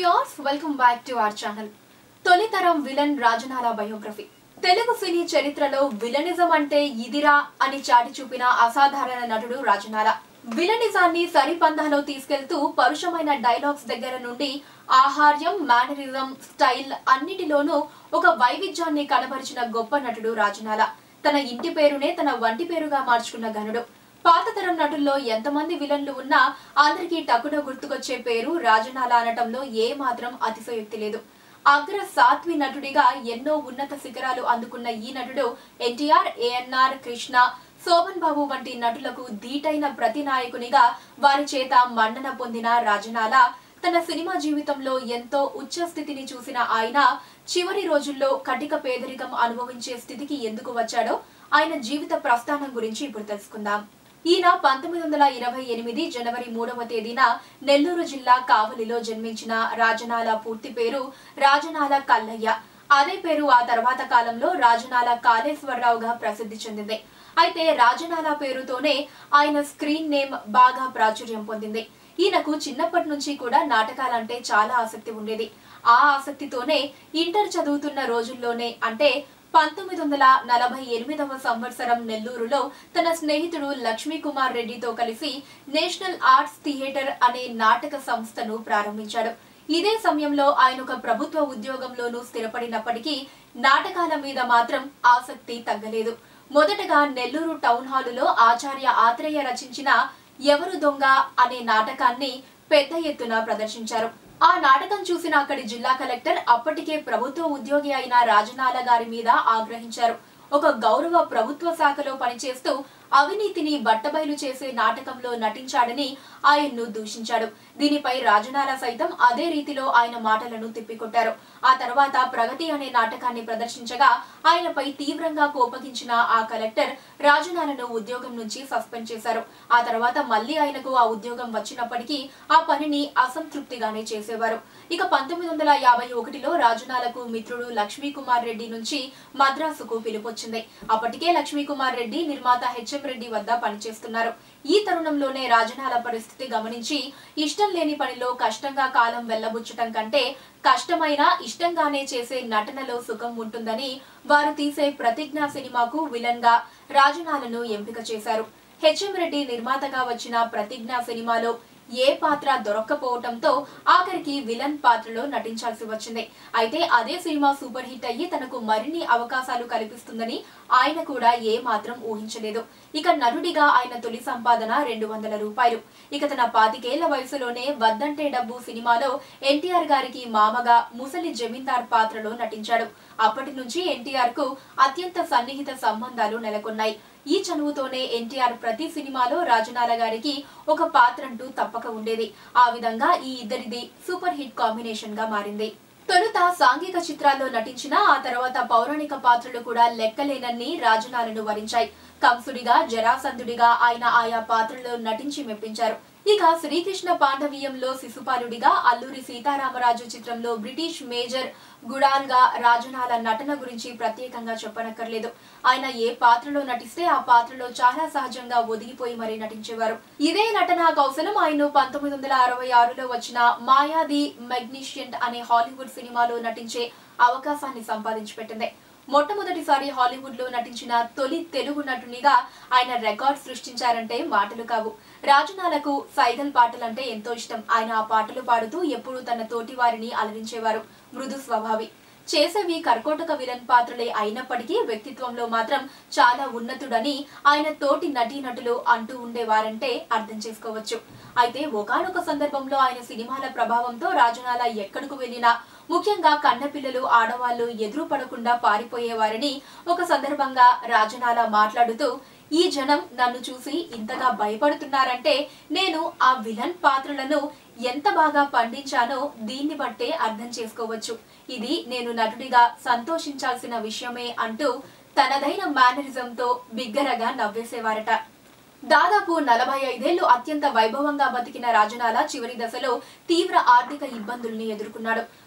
viewers welcome back to our channel తొలితరం villain Rajanala biography Telugu సినీ చరిత్రలో విలనిజం అంటే ఇదిరా అని చాటి చూపిన అసాధారణ నటుడు రాజనాల విలనిజాన్ని సరిపందాలో తీసుకెళ్తూ పరుషమైన డైలాగ్స్ దగ్గర నుండి ఆహార్యం మేనరిజం స్టైల్ అన్నిటిలోనూ ఒక వైవిధ్యాన్ని కనబరిచిన గొప్ప నటుడు రాజనాల తన ఇంటి పేరునే తన వంటి పేరుగా మార్చుకున్న ఘనుడు పాతతరం నటుల్లో ఎంతమంది విలన్లు ఉన్నా అందరికీ టక్కున గుర్తుకొచ్చే పేరు రాజనాల అనటంలో ఏ మాత్రం అతిశయోక్తి లేదు అగ్ర సాత్వి నటుడిగా ఎన్నో ఉన్నత శిఖరాలు అందుకున్న ఈ నటుడు ఎన్టీఆర్ ఏఎన్ఆర్ కృష్ణ శోభన్ బాబు వంటి నటులకు ధీటైన ప్రతి నాయకునిగా వారి చేత మన్నన పొందిన రాజనాల తన సినిమా జీవితంలో ఎంతో ఉచ్చ స్థితిని చూసిన ఆయన చివరి రోజుల్లో కటిక పేదరికం అనుభవించే స్థితికి ఎందుకు వచ్చాడో ఆయన జీవిత ప్రస్థానం గురించి ఇప్పుడు తెలుసుకుందాం ఈయన పంతొమ్మిది వందల ఇరవై ఎనిమిది జనవరి మూడవ తేదీన నెల్లూరు జిల్లా కావలిలో జన్మించిన రాజనాల పూర్తి పేరు రాజనాల కల్లయ్య అదే పేరు ఆ తర్వాత కాలంలో రాజనాల కాళేశ్వరరావుగా ప్రసిద్ధి చెందింది అయితే రాజనాల పేరుతోనే ఆయన స్క్రీన్ నేమ్ బాగా ప్రాచుర్యం పొందింది ఈయనకు చిన్నప్పటి నుంచి కూడా నాటకాలంటే చాలా ఆసక్తి ఉండేది ఆ ఆసక్తితోనే ఇంటర్ చదువుతున్న రోజుల్లోనే అంటే పంతొమ్మిది వందల నలభై ఎనిమిదవ సంవత్సరం నెల్లూరులో తన స్నేహితుడు లక్ష్మీ కుమార్ రెడ్డితో కలిసి నేషనల్ ఆర్ట్స్ థియేటర్ అనే నాటక సంస్థను ప్రారంభించాడు ఇదే సమయంలో ఆయన ఒక ప్రభుత్వ ఉద్యోగంలోనూ స్థిరపడినప్పటికీ నాటకాల మీద మాత్రం ఆసక్తి తగ్గలేదు మొదటగా నెల్లూరు టౌన్ హాలులో ఆచార్య ఆత్రేయ రచించిన ఎవరు దొంగ అనే నాటకాన్ని పెద్ద ఎత్తున ప్రదర్శించారు ఆ నాటకం చూసిన అక్కడి జిల్లా కలెక్టర్ అప్పటికే ప్రభుత్వ ఉద్యోగి అయిన రాజనాల గారి మీద ఆగ్రహించారు ఒక గౌరవ ప్రభుత్వ శాఖలో పనిచేస్తూ అవినీతిని బట్టబయలు చేసే నాటకంలో నటించాడని ఆయన్ను దూషించాడు దీనిపై రాజనాల సైతం అదే రీతిలో ఆయన మాటలను తిప్పికొట్టారు ఆ తర్వాత ప్రగతి అనే నాటకాన్ని ప్రదర్శించగా ఆయనపై తీవ్రంగా కోపగించిన ఆ కలెక్టర్ రాజనాలను ఉద్యోగం నుంచి సస్పెండ్ చేశారు ఆ తర్వాత మళ్లీ ఆయనకు ఆ ఉద్యోగం వచ్చినప్పటికీ ఆ పనిని అసంతృప్తిగానే చేసేవారు ఇక పంతొమ్మిది వందల యాభై ఒకటిలో రాజనాలకు మిత్రుడు లక్ష్మీ కుమార్ రెడ్డి నుంచి మద్రాసుకు పిలుపొచ్చింది అప్పటికే లక్ష్మీ కుమార్ రెడ్డి నిర్మాత హెచ్ఎం రెడ్డి వద్ద పనిచేస్తున్నారు ఈ తరుణంలోనే రాజనాల పరిస్థితి గమనించి ఇష్టం లేని పనిలో కష్టంగా కాలం వెళ్లబుచ్చటం కంటే కష్టమైన ఇష్టంగానే చేసే నటనలో సుఖం ఉంటుందని వారు తీసే ప్రతిజ్ఞ సినిమాకు విలన్ గా రాజనాలను ఎంపిక చేశారు హెచ్ఎం రెడ్డి నిర్మాతగా వచ్చిన ప్రతిజ్ఞ సినిమాలో ఏ పాత్ర దొరక్కపోవటంతో ఆఖరికి విలన్ పాత్రలో నటించాల్సి వచ్చింది అయితే అదే సినిమా సూపర్ హిట్ అయ్యి తనకు మరిన్ని అవకాశాలు కల్పిస్తుందని ఆయన కూడా ఏ మాత్రం ఊహించలేదు ఇక నటుడిగా ఆయన తొలి సంపాదన రెండు వందల రూపాయలు ఇక తన పాతికేళ్ల వయసులోనే వద్దంటే డబ్బు సినిమాలో ఎన్టీఆర్ గారికి మామగా ముసలి జమీందార్ పాత్రలో నటించాడు అప్పటి నుంచి ఎన్టీఆర్ కు అత్యంత సన్నిహిత సంబంధాలు నెలకొన్నాయి ఈ చనువుతోనే ఎన్టీఆర్ ప్రతి సినిమాలో రాజనాల గారికి ఒక పాత్రంటూ తప్పక ఉండేది ఆ విధంగా ఈ ఇద్దరిది సూపర్ హిట్ కాంబినేషన్ గా మారింది తొలుత సాంఘిక చిత్రాల్లో నటించిన ఆ తర్వాత పౌరాణిక పాత్రలు కూడా లెక్కలేనన్ని రాజనాలను వరించాయి కంసుడిగా జరాసంధుడిగా ఆయన ఆయా పాత్రల్లో నటించి మెప్పించారు ఇక శ్రీకృష్ణ పాండవీయంలో శిశుపాలుడిగా అల్లూరి సీతారామరాజు చిత్రంలో బ్రిటిష్ మేజర్ గుడాల్ గా రాజనాల నటన గురించి ప్రత్యేకంగా చెప్పనక్కర్లేదు ఆయన ఏ పాత్రలో నటిస్తే ఆ పాత్రలో చాలా సహజంగా ఒదిగిపోయి మరీ నటించేవారు ఇదే నటనా కౌశలం ఆయన పంతొమ్మిది వందల అరవై ఆరులో వచ్చిన మాయాది మెగ్నీషియంట్ అనే హాలీవుడ్ సినిమాలో నటించే అవకాశాన్ని సంపాదించి పెట్టింది మొట్టమొదటిసారి హాలీవుడ్ లో నటించిన తొలి తెలుగు నటునిగా ఆయన రికార్డ్ సృష్టించారంటే మాటలు కావు రాజనాలకు సైగల్ పాటలంటే ఎంతో ఇష్టం ఆయన ఆ పాటలు పాడుతూ ఎప్పుడూ తన తోటి వారిని అలరించేవారు మృదు స్వభావి చేసేవి కర్కోటక విలన్ పాత్రలే అయినప్పటికీ వ్యక్తిత్వంలో మాత్రం చాలా ఉన్నతుడని ఆయన తోటి నటీనటులు అంటూ ఉండేవారంటే అర్థం చేసుకోవచ్చు అయితే ఒకానొక సందర్భంలో ఆయన సినిమాల ప్రభావంతో రాజనాల ఎక్కడికి వెళ్ళినా ముఖ్యంగా కన్నపిల్లలు ఆడవాళ్లు ఎదురు పడకుండా పారిపోయేవారని ఒక సందర్భంగా రాజనాల మాట్లాడుతూ ఈ జనం నన్ను చూసి ఇంతగా భయపడుతున్నారంటే నేను ఆ విలన్ పాత్రలను ఎంత బాగా పండించానో దీన్ని బట్టే అర్థం చేసుకోవచ్చు ఇది నేను నటుడిగా సంతోషించాల్సిన విషయమే అంటూ తనదైన మేనరిజంతో బిగ్గరగా నవ్వేసేవారట దాదాపు నలభై ఐదేళ్లు అత్యంత వైభవంగా బతికిన రాజనాల చివరి దశలో తీవ్ర ఆర్థిక ఇబ్బందుల్ని ఎదుర్కొన్నాడు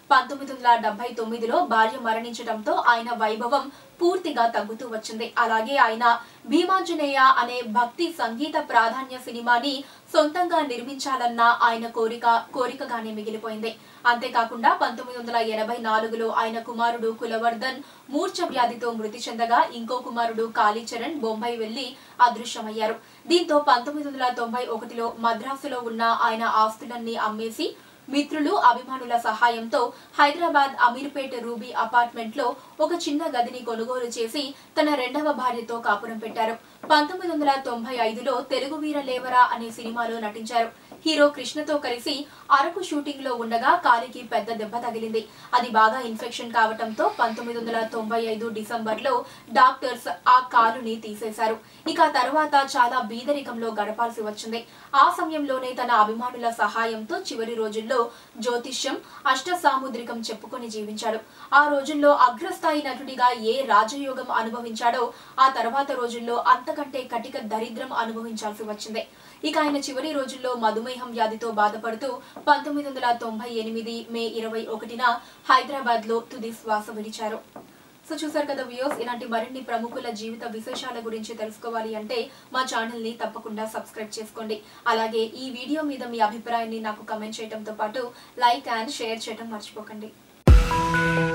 పంతొమ్మిది వందల డెబ్బై తొమ్మిదిలో భార్య మరణించడంతో ఆయన వైభవం పూర్తిగా తగ్గుతూ వచ్చింది అలాగే ఆయన భీమాంజనేయ అనే భక్తి సంగీత ప్రాధాన్య సినిమాని సొంతంగా నిర్మించాలన్న ఆయన కోరిక కోరికగానే మిగిలిపోయింది అంతేకాకుండా పంతొమ్మిది వందల ఎనభై నాలుగులో ఆయన కుమారుడు కులవర్ధన్ మూర్ఛ వ్యాధితో మృతి చెందగా ఇంకో కుమారుడు కాళీచరణ్ బొంబాయి వెళ్లి అదృశ్యమయ్యారు దీంతో పంతొమ్మిది వందల తొంభై ఒకటిలో మద్రాసులో ఉన్న ఆయన ఆస్తులన్నీ అమ్మేసి మిత్రులు అభిమానుల సహాయంతో హైదరాబాద్ అమీర్పేట రూబీ అపార్ట్మెంట్ లో ఒక చిన్న గదిని కొనుగోలు చేసి తన రెండవ భార్యతో కాపురం పెట్టారు పంతొమ్మిది వందల తొంభై ఐదులో తెలుగు వీర లేవరా అనే సినిమాలో నటించారు హీరో కృష్ణతో కలిసి అరకు షూటింగ్ లో ఉండగా కాలికి పెద్ద దెబ్బ తగిలింది అది బాగా ఇన్ఫెక్షన్ కావటంతో పంతొమ్మిది వందల తొంభై ఐదు డిసెంబర్ లో డాక్టర్స్ ఆ కాలుని తీసేశారు ఇక ఆ తర్వాత చాలా బీదరికంలో గడపాల్సి వచ్చింది ఆ సమయంలోనే తన అభిమానుల సహాయంతో చివరి రోజుల్లో జ్యోతిష్యం అష్ట సాముద్రికం చెప్పుకొని జీవించాడు ఆ రోజుల్లో అగ్రస్థాయి నటుడిగా ఏ రాజయోగం అనుభవించాడో ఆ తర్వాత రోజుల్లో అంతకంటే కటిక దరిద్రం అనుభవించాల్సి వచ్చింది ఇక ఆయన చివరి రోజుల్లో మధుమేహం వ్యాధితో బాధపడుతూ పంతొమ్మిది వందల తొంభై ఎనిమిది మే ఇరవై ఒకటిన హైదరాబాద్ లో తుది శ్వాస విడిచారు సో చూసారు కదా వ్యూస్ ఇలాంటి మరిన్ని ప్రముఖుల జీవిత విశేషాల గురించి తెలుసుకోవాలి అంటే మా ఛానల్ ని తప్పకుండా సబ్స్క్రైబ్ చేసుకోండి అలాగే ఈ వీడియో మీద మీ అభిప్రాయాన్ని నాకు కమెంట్ చేయడంతో పాటు లైక్ అండ్ షేర్ చేయడం మర్చిపోకండి